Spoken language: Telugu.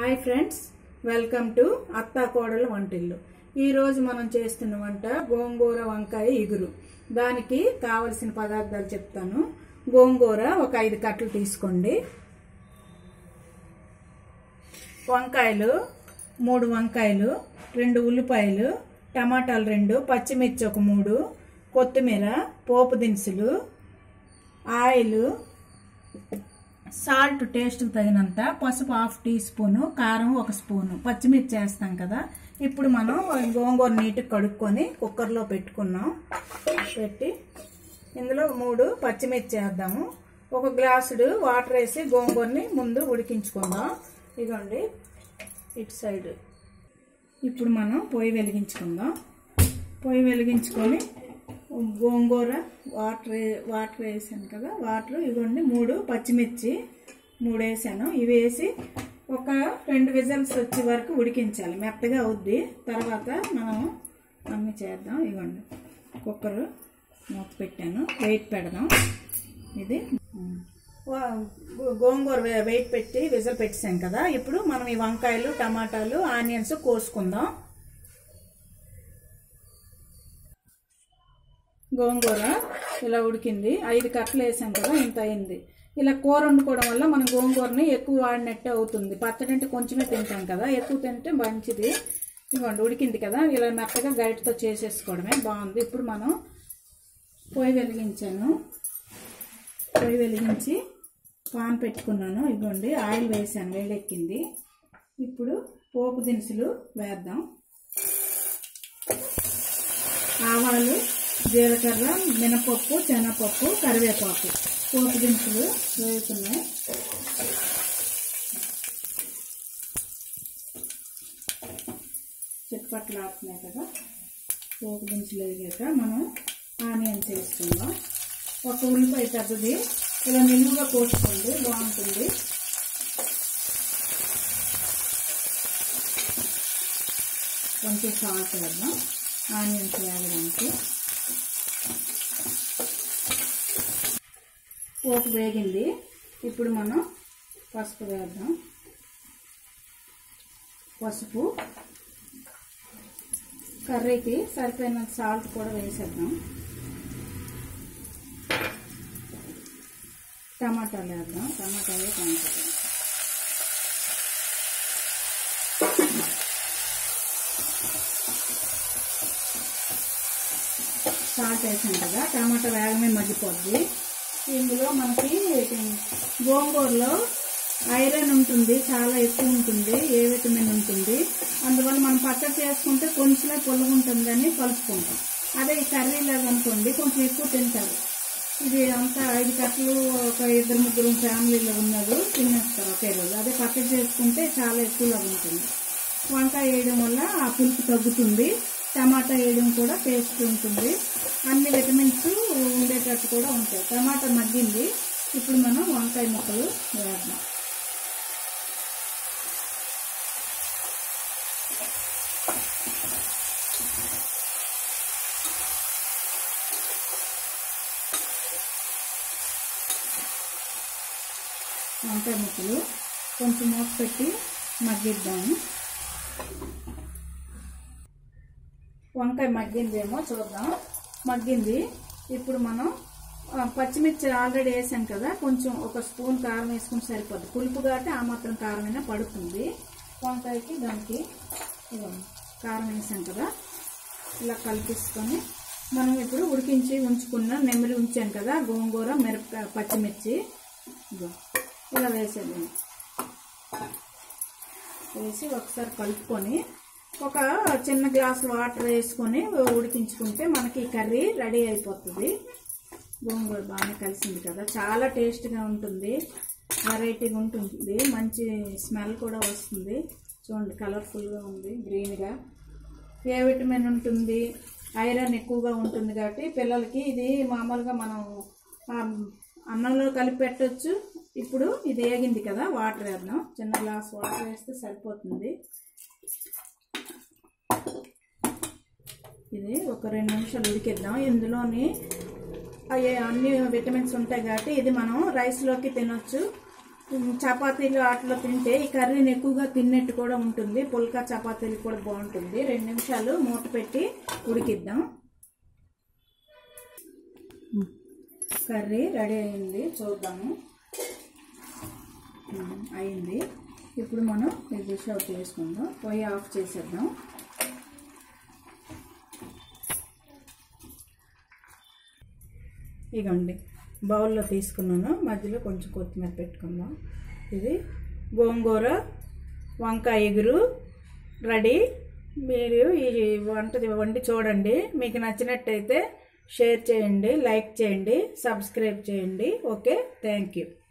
హాయ్ ఫ్రెండ్స్ వెల్కమ్ టు అత్తా కోడల వంటిల్లు ఈరోజు మనం చేస్తున్న వంట గోంగూర వంకాయ ఇగురు దానికి కావలసిన పదార్థాలు చెప్తాను గోంగూర ఒక ఐదు కట్టలు తీసుకోండి వంకాయలు మూడు వంకాయలు రెండు ఉల్లిపాయలు టమాటాలు రెండు పచ్చిమిర్చి ఒక మూడు కొత్తిమీర పోపు దినుసులు ఆయిల్ సాల్ట్ టేస్ట్కి తగినంత పసుపు హాఫ్ టీ స్పూను కారం ఒక స్పూను పచ్చిమిర్చి వేస్తాం కదా ఇప్పుడు మనం గోంగూర నీట్గా కడుక్కొని కుక్కర్లో పెట్టుకున్నాం పెట్టి ఇందులో మూడు పచ్చిమిర్చి వేద్దాము ఒక గ్లాసుడు వాటర్ వేసి గోంగూరని ముందు ఉడికించుకుందాం ఇదిగోండి ఇటు సైడ్ ఇప్పుడు మనం పొయ్యి వెలిగించుకుందాం పొయ్యి వెలిగించుకొని గోంగూర వాటర్ వాటర్ వేసాను కదా వాటర్ ఇవ్వండి మూడు పచ్చిమిర్చి మూడు వేసాను ఇవి వేసి ఒక రెండు విజల్స్ వచ్చే వరకు ఉడికించాలి మెత్తగా అవుద్ది తర్వాత మనం అన్నీ చేద్దాం ఇవ్వండి కుక్కర్ మూత పెట్టాను వెయిట్ పెడదాం ఇది గోంగూర వెయిట్ పెట్టి విజల్ పెట్టాం కదా ఇప్పుడు మనం ఈ వంకాయలు టమాటాలు ఆనియన్స్ కోసుకుందాం గోంగూర ఇలా ఉడికింది ఐదు కట్టలు వేసాం కదా ఇంత అయింది ఇలా కూర వండుకోవడం వల్ల మనం గోంగూరని ఎక్కువ వాడినట్టే అవుతుంది పచ్చడి అంటే కొంచెమే తింటాం కదా ఎక్కువ తింటే మంచిది ఇవ్వండి ఉడికింది కదా ఇలా మెత్తగా గరిటతో చేసేసుకోవడమే బాగుంది ఇప్పుడు మనం పొయ్యి వెలిగించాను పొయ్యి వెలిగించి పాన్ పెట్టుకున్నాను ఇవ్వండి ఆయిల్ వేసాను వేడెక్కింది ఇప్పుడు పోపు దినుసులు వేద్దాం ఆవాలు జీలకర్ర మినపప్పు శనగపప్పు కరివేపాకు పోపు దినుసులు వేస్తున్నాయి చిట్పట్లు ఆడుతున్నాయి కదా పోపు దినుసులు వేగాక మనం ఆనియన్స్ వేసుకుందాం ఒక ఉల్లిపాయ పెద్దది ఇలా నిలువుగా కోసుకోండి బాగుంటుంది కొంచెం సాల్ట్ వేద్దాం ఆనియన్స్ వేగడానికి పోపు వేగింది ఇప్పుడు మనం పసుపు వేద్దాం పసుపు కర్రీకి సరిపోయిన సాల్ట్ కూడా వేసేద్దాం టమాటాలు వేద్దాం టమాటాలు టమాటాలు సాల్ట్ వేసాం కదా టమాటా వేగమే మగ్గిపోద్ది ఇందులో మనకి గోంగూరలో ఐరన్ ఉంటుంది చాలా ఎక్కువ ఉంటుంది ఏ విటమిన్ ఉంటుంది అందువల్ల మనం పచ్చడి చేసుకుంటే కొంచెమే పుల్లగా ఉంటుందని కలుపుకుంటాం అదే ఈ కర్రీలాగా అనుకోండి కొంచెం ఎక్కువ తింటారు ఇది అంతా ఐదు కట్టలు ఒక ఇద్దరు ముగ్గురు ఫ్యామిలీలో ఉన్నారు తినేస్తారు ఒకే రోజు అదే పచ్చడి చేసుకుంటే చాలా ఎక్కువలాగా ఉంటుంది వంకాయ వేయడం వల్ల ఆ పులుపు తగ్గుతుంది టమాటా వేయడం కూడా టేస్ట్ ఉంటుంది అన్ని విటమిన్స్ ఉండేటట్టు కూడా ఉంటాయి టమాటా మగ్గింది ఇప్పుడు మనం వంకాయ ముక్కలు వేద్దాం వంకాయ ముక్కలు కొంచెం మూత పెట్టి మగ్గిద్దాము వంకాయ మగ్గిందేమో చూద్దాం మగ్గింది ఇప్పుడు మనం పచ్చిమిర్చి ఆల్రెడీ వేసాం కదా కొంచెం ఒక స్పూన్ కారం వేసుకుని సరిపోద్ది పులుపు కాబట్టి ఆ మాత్రం కారమైనా పడుతుంది వంకాయకి దానికి కారం వేసాం కదా ఇలా కలిపిసుకొని మనం ఇప్పుడు ఉడికించి ఉంచుకున్న నెమ్మలి ఉంచాం కదా గోంగూర మిరపకాయ పచ్చిమిర్చి ఇలా వేసేద్దాం వేసి ఒకసారి కలుపుకొని ఒక చిన్న గ్లాస్ వాటర్ వేసుకొని ఉడికించుకుంటే మనకి కర్రీ రెడీ అయిపోతుంది గోంగూర బాగానే కలిసింది కదా చాలా టేస్ట్గా ఉంటుంది వెరైటీగా ఉంటుంది మంచి స్మెల్ కూడా వస్తుంది చూడండి కలర్ఫుల్గా ఉంది గ్రీన్గా ఏ విటమిన్ ఉంటుంది ఐరన్ ఎక్కువగా ఉంటుంది కాబట్టి పిల్లలకి ఇది మామూలుగా మనం అన్నంలో కలిపి పెట్టచ్చు ఇప్పుడు ఇది వేగింది కదా వాటర్ వేద్దాం చిన్న గ్లాస్ వాటర్ వేస్తే సరిపోతుంది ఇది ఒక రెండు నిమిషాలు ఉడికిద్దాం ఇందులోని అవి అన్ని విటమిన్స్ ఉంటాయి కాబట్టి ఇది మనం రైస్లోకి తినొచ్చు ఉమ్, చపాతీలు వాటిలో తింటే ఈ కర్రీని ఎక్కువగా తిన్నట్టు కూడా ఉంటుంది పుల్కా చపాతీలు కూడా బాగుంటుంది రెండు నిమిషాలు మూత పెట్టి ఉడికిద్దాం కర్రీ రెడీ అయింది చూద్దాము ఉమ్, అయింది ఇప్పుడు మనం ఇది డిష్ అవుట్ చేసుకుందాం పొయ్యి ఆఫ్ చేసేద్దాం ఇగోండి బౌల్లో తీసుకున్నాను మధ్యలో కొంచెం కొత్తిమీర పెట్టుకుందాం ఇది గోంగూర వంకాయ ఎగురు రెడీ మీరు ఈ వంట వండి చూడండి మీకు నచ్చినట్టయితే షేర్ చేయండి లైక్ చేయండి సబ్స్క్రైబ్ చేయండి ఓకే థ్యాంక్ యూ